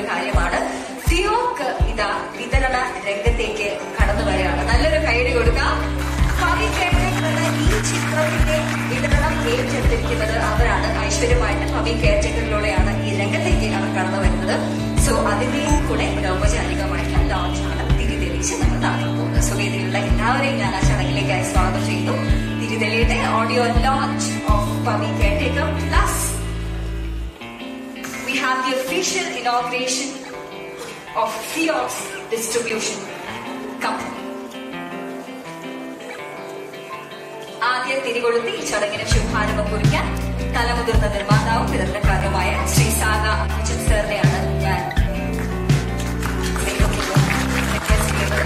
ഒരു കാര്യമാണ് ഫിയോക്ക് ഇതാ വിതരണ രംഗത്തേക്ക് കടന്നു വരികയാണ് നല്ലൊരു കൈഡി കൊടുക്കാം പവി കെയർടേക്കർ എന്ന ഈ ചിത്രത്തിന്റെ വിതരണം ഏറ്റെടുത്തിരിക്കുന്നത് അവരാണ് ഐശ്വര്യമായിട്ട് പവി കെയർടേക്കറിലൂടെയാണ് ഈ രംഗത്തേക്ക് അവർ കടന്നു വരുന്നത് സോ അതിന്റെയും കൂടെ ഒരു ഔപചാരികമായിട്ടുള്ള ലോഞ്ചാണ് തിരിതെളിച്ച് നമ്മൾ നടത്താൻ പോകുന്നത് സോ വേദിയിലുള്ള എല്ലാവരെയും ഞാൻ ആ ചടങ്ങിലേക്കായി സ്വാഗതം ചെയ്യുന്നു തിരിതെളിയുടെ audio launch of Pavi caretaker plus we have the official inauguration of Theos Distribution Company. ആദ്യ തിരികൊളുത്തി ഈ ചടങ്ങിന് ശുഭാരംഭം കുറിക്കാൻ തലമുതിർന്ന നിർമ്മാതാവും വിതരണക്കാരനുമായ ശ്രീ സാഗ അഭിജിത് സാറിനെയാണ് ഞാൻ request ചെയ്യുന്നത്.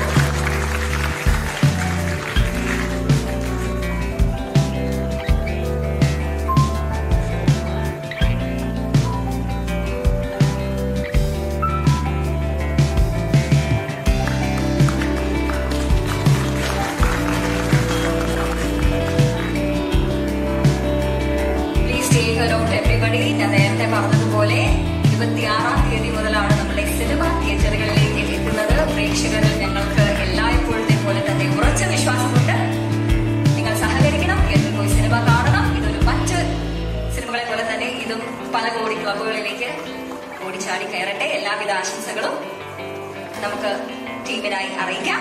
Please take a note everybody ഞാൻ നേരത്തെ പറഞ്ഞതുപോലെ ഇരുപത്തിയാറാം തീയതി മുതലാണ് നമ്മുടെ സിനിമ തിയേറ്ററുകളിലേക്ക് എത്തുന്നത് പ്രേക്ഷകരിൽ ഞങ്ങൾക്ക് എല്ലായ്പ്പോഴത്തെ പോലെ തന്നെ ഉറച്ച വിശ്വാസമുണ്ട് നിങ്ങൾ സഹകരിക്കണം തിയേറ്ററിൽ പോയി സിനിമ കാണണം ഇതൊരു മറ്റ് സിനിമകളെ പോലെ തന്നെ ഇതും പല കോടി ക്ലബുകളിലേക്ക് ഓടിച്ചാടി കയറട്ടെ എല്ലാവിധ ആശംസകളും നമുക്ക് ടീമിനായി അറിയിക്കാം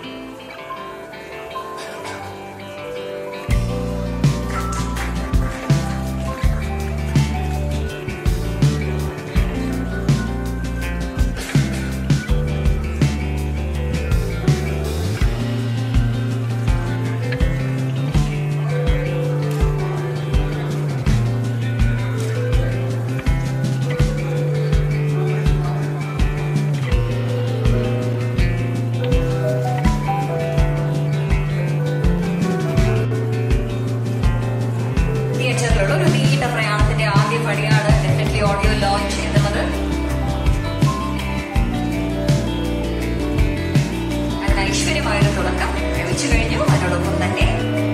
തിയേറ്ററിലുള്ള ഒരു നീണ്ട പ്രയാണത്തിന്റെ ആദ്യ പടിയാണ് ഡെഫിനറ്റ്ലി ഓഡിയോ ലോഞ്ച് എന്നുള്ളത് അതിന് ഐശ്വര്യമായൊരു തുടക്കം ലഭിച്ചു കഴിഞ്ഞു അതിനോടൊപ്പം തന്നെ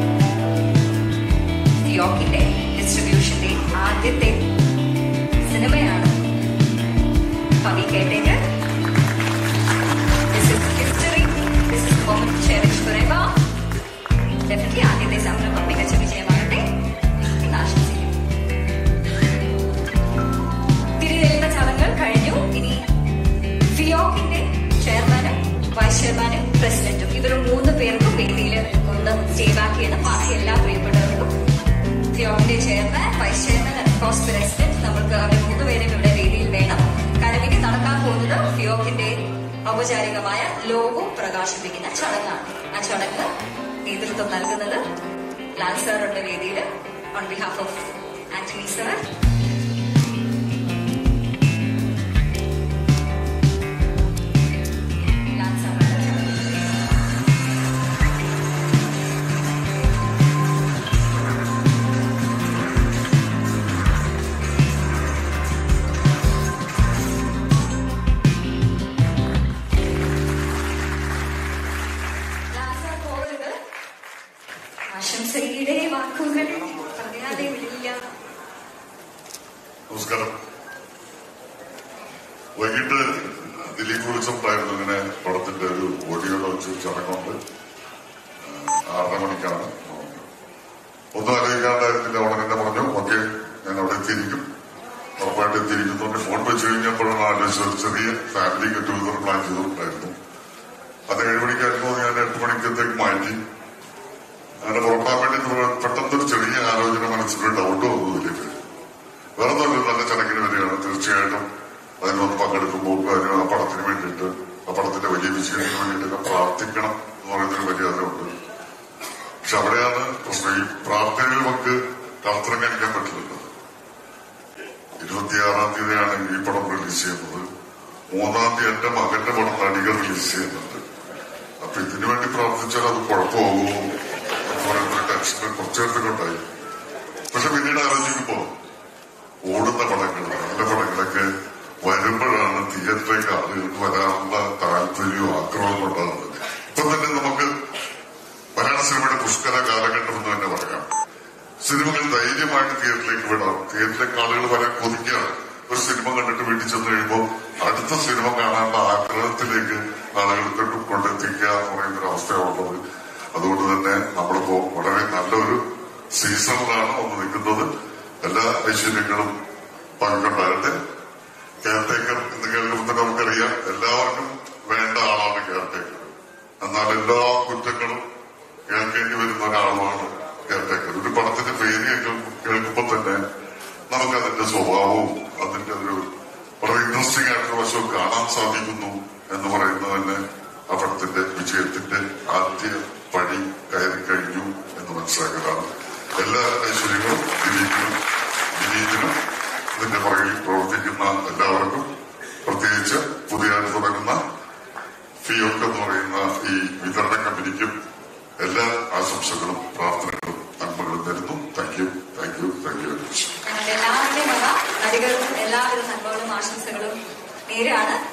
യോക്കിന്റെ ഡിസ്ട്രിബ്യൂഷന്റെ ആദ്യത്തെ സിനിമയാണ് Pavi caretaker This is history. This is the moment cherished forever. Definitely ആദ്യത്തെ സംരംഭം മികച്ച വിജയമാകട്ടെ എന്ന് ആശംസിക്കുന്നു തിരിതെളിയുന്ന ചടങ്ങുകൾ കഴിഞ്ഞു ഇനി ഫിയോക്കിന്റെ ചെയർമാനും വൈസ് ചെയർമാനും പ്രസിഡന്റും ഇവർ മൂന്ന് പേർക്കും വേദിയിൽ ഒന്ന് സ്റ്റേ ബാക്ക് ചെയ്യണം ബാക്കി എല്ലാ പ്രിയപ്പെട്ടവർക്കും ഫിയോക്കിന്റെ ചെയർമാൻ വൈസ് ചെയർമാൻ ആൻഡ് കോസ് പ്രസിഡന്റ് നമുക്ക് അവർ മൂന്നുപേരും ഇവിടെ വേദിയിൽ വേണം കാരണം ഇനി നടക്കാൻ പോകുന്നത് ഫിയോക്കിന്റെ ഔപചാരികമായ ലോഗോ പ്രകാശിപ്പിക്കുന്ന ചടങ്ങാണ് ആ ചടങ്ങ് നേതൃത്വം നൽകുന്നത് ലാൽ സാറുണ്ട് വേദിയിൽ on behalf of Antony sir Lal സാറാണ് ചടങ്ങ് ലാൽ സാർ പോകരുത് ആശംസയുടെ വാക്കുകൾ പറയാതെ വിടില്ല നമസ്കാരം വൈകിട്ട് ദിലീപ് വിളിച്ചിട്ടുണ്ടായിരുന്നു ഇങ്ങനെ പടത്തിന്റെ ഒരു ഓഡിയോ ലോഞ്ച് ചടങ്ങുണ്ട് ആ, ആറര മണിക്കാണ് ഒന്നും അറിയിക്കാണ്ടായിരുന്നില്ല അവിടെ എന്നെ പറഞ്ഞു ഓക്കെ ഞാൻ അവിടെ എത്തിയിരിക്കും ഉറപ്പായിട്ട് എത്തിയിരിക്കുന്നുണ്ട് ഫോൺ വെച്ച് കഴിഞ്ഞപ്പോഴാണ് ആലോചിച്ചത് ഒരു ചെറിയ ഫാമിലി ഗെറ്റ് ടുഗദർ പ്ലാൻ ചെയ്തിട്ടുണ്ടായിരുന്നു അത് ഏഴ് മണിക്കായിരുന്നു അത് ഞാൻ എട്ട് മണിക്കത്തേക്ക് മാറ്റി അങ്ങനെ പുറപ്പെടാൻ വേണ്ടി നമ്മൾ പെട്ടെന്നൊരു ചെറിയ ആലോചന മനസ്സിലൊരു ഡൗട്ട് വന്നു ദിലീപ് വേറെ നല്ല നല്ല ചടങ്ങിന് വരികയാണ് തീർച്ചയായിട്ടും അതിനൊന്ന് പങ്കെടുക്കുമ്പോൾ അതിന് ആ പടത്തിന് വേണ്ടിയിട്ട് ആ പടത്തിന്റെ വലിയ വിജയത്തിന് വേണ്ടിയിട്ടൊക്കെ പ്രാർത്ഥിക്കണം എന്ന് പറയുന്നൊരു വലിയ ആഗ്രഹമുണ്ട് പക്ഷെ അവിടെയാണ് പ്രശ്നം ഈ പ്രാർത്ഥനയിൽ നമുക്ക് രാത്രം കാണിക്കാൻ പറ്റില്ലല്ലോ ഇരുപത്തിയാറാം തീയതിയാണ് ഈ പടം റിലീസ് ചെയ്യുന്നത് മൂന്നാം തീയതി എന്റെ മകന്റെ പടം നടികൾ റിലീസ് ചെയ്യുന്നുണ്ട് അപ്പൊ ഇതിനു വേണ്ടി പ്രാർത്ഥിച്ചാൽ അത് കുഴപ്പമാകുമോ എന്ന് പറയുന്നൊരു ടെൻഷൻ കുറച്ചു നേരത്തേക്ക് ഉണ്ടായി പക്ഷെ പിന്നീട് ആലോചിക്കുമ്പോ ഓടുന്ന പടങ്ങൾ നല്ല പടങ്ങളൊക്കെ വരുമ്പോഴാണ് തിയേറ്ററിലേക്ക് ആളുകൾക്ക് വരാനുള്ള താല്പര്യവും ആഗ്രഹവും ഉണ്ടാകുന്നത് ഇപ്പൊ തന്നെ നമുക്ക് മലയാള സിനിമയുടെ പുഷ്കര കാലഘട്ടം എന്ന് തന്നെ പറയാം സിനിമകൾ ധൈര്യമായിട്ട് തിയേറ്ററിലേക്ക് വിടാം തിയേറ്ററിലേക്ക് ആളുകൾ വരാൻ കൊതിക്കുകയാണ് ഒരു സിനിമ കണ്ടിട്ട് വീട്ടിൽ ചെന്ന് കഴിയുമ്പോൾ അടുത്ത അടുത്ത സിനിമ കാണാനുള്ള ആഗ്രഹത്തിലേക്ക് ആളുകൾക്ക് കൊണ്ടെത്തിക്കുക എന്ന് പറയുന്ന ഒരു അവസ്ഥയാണുള്ളത് അതുകൊണ്ട് തന്നെ നമ്മളിപ്പോ വളരെ നല്ലൊരു സീസണിലാണ് ഒന്ന് നിൽക്കുന്നത് എല്ലാ ഐശ്വര്യങ്ങളും പങ്കുണ്ടാകട്ടെ കെയർടേക്കർ എന്ന് കേൾക്കുമ്പോൾ തന്നെ നമുക്കറിയാം എല്ലാവർക്കും വേണ്ട ആളാണ് കെയർടേക്കർ എന്നാൽ എല്ലാ കുറ്റങ്ങളും കേൾക്കേണ്ടി വരുന്ന ഒരാളുമാണ് കെയർടേക്കർ ഒരു പടത്തിന്റെ പേര് കേൾക്കും- കേൾക്കുമ്പോൾ തന്നെ നമുക്ക് അതിന്റെ സ്വഭാവവും അതിന്റെ ഒരു വളരെ ഇൻട്രസ്റ്റിംഗ് ആയിട്ടുള്ള വശവും കാണാൻ സാധിക്കുന്നു എന്ന് പറയുന്നത് തന്നെ ആ പടത്തിന്റെ വിജയത്തിന്റെ ആദ്യ പടി കയറി കഴിഞ്ഞു എന്ന് മനസ്സിലാക്കലാണ് എല്ലാ ഐശ്വര്യങ്ങളും ദിലീപിനും ദിലീപിനും ഇതിന്റെ പുറകിൽ പ്രവർത്തിക്കുന്ന എല്ലാവർക്കും പ്രത്യേകിച്ച് പുതിയതായിട്ട് തുടങ്ങുന്ന ഫിയോക്ക് എന്ന് പറയുന്ന ഈ വിതരണ കമ്പനിക്കും എല്ലാ ആശംസകളും പ്രാർത്ഥനകളും നന്മകളും തരുന്നു thank you thank you thank you very much ഞങ്ങളുടെ എല്ലാവരുടെയും വക നടികർക്കും എല്ലാവിധ നന്മകളും ആശംസകളും നേരാണ്